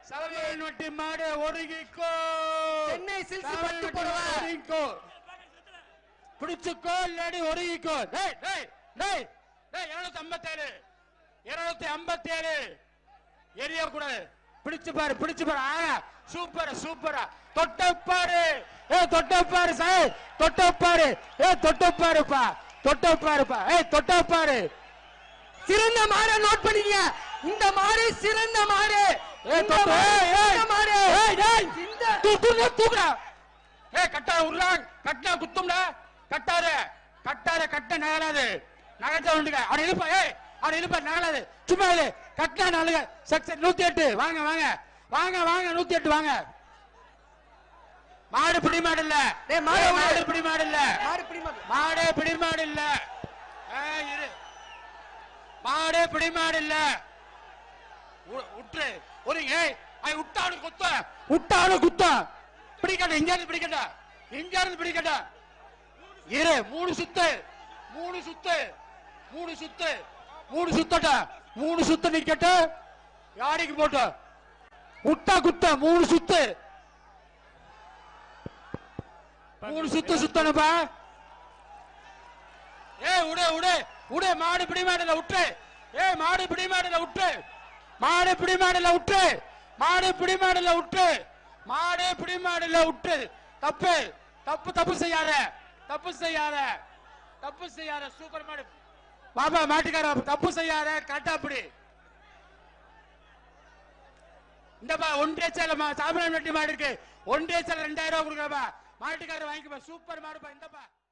சலவையின் வட்டி மாடு ஒருங்கிக்கோ சென்னை சில்க்ஸ் சலவை பட்டு வட்டி புடவை. மாடு ஒருங்கிக்கோ பிடிச்சுக்கோ இல்லாடி ஒருங்கிக்கோ டேய் டேய் டேய் டேய் இருநூத்தி ஐம்பத்தேழு இருநூத்தி ஐம்பத்தேழு எரிய கூடாது பிடிச்சு பாரு பிடிச்சு பாரு ஆ சூப்பர் சூப்பரா தொட்ட பாரு ஏ தொட்ட பாரு சார் தொட்ட பாரு ஏ தொட்ட பாருப்பா தொட்ட பாருப்பா ஏ தொட்ட பாரு சிறந்த மாடை நோட் பண்ணிக்க இந்த மாடு சிறந்த மாடு ஏ இந்த தொட்ட மாடு ஏய் ஏய் சிறந்த மாடு ஏய் டேய் இந்த தூ தூக்குடா தூக்குடா ஏய் கட்டா உருளா கட்டா குத்தும்டா கட்டாத கட்டாத கட்ட நகலாது நகச்ச வந்துங்க அவனை இழுப்பா ஏய் அவனை இழுப்பா நகலாது சும்மா இது கட்டா நாளுங்க சக்சஸ் நூத்தி எட்டு வாங்க வாங்க வாங்க வாங்க நூத்தி எட்டு வாங்க மாடு பிடி மாடு இல்ல டேய், மாடு ஏய், விடு. மாடு பிடி மாடு இல்ல மாடு பிடி மாடு மாடு பிடி மாடு இல்ல ஏய், இரு மாடு பிடி மாடு இல்ல உ- உற்று ஒரு ஏய் ஐ உட்டானு குத்த உட்டானு குத்த பிடிக்கட்ட இங்க இருந்து பிடிக்கட்ட இங்க இருந்து பிடிக்கட்ட இரு மூணு சுத்து மூணு சுத்து மூணு சுத்து மூணு சுத்தட்ட மூணு சுத்து நிக்கட்ட யாடிக்கு போட்ட உட்டா குத்த மூணு சுத்து மூணு சுத்து சுத்தணுப்பா ஏய் உடு உடு உடு மாடு பிடி மாடுல விட்டு ஏய் மாடு பிடி மாடுல விட்டு மாடு பிடி மாடுல விட்டு மாடு பிடி மாடுல விட்டு மாடு பிடி மாடுல விட்டு தப்பு தப்பு தப்பு செய்யாத தப்பு செய்யாத தப்பு செய்யாத சூப்பர் மாடு பாபா மாட்டுக்கார தப்பு செய்யாத கரெக்டா அப்படி இந்தப்பா ஒன்றிய சேல சாமியார் வெட்டி மாடு இருக்கு ஒன்றிய சேல ரெண்டாயிரம் ரூபாய் கொடுக்குறப்பா மாட்டுக்காரர் வாங்கிக்கப்பா சூப்பர் மாடுப்பா இந்தப்பா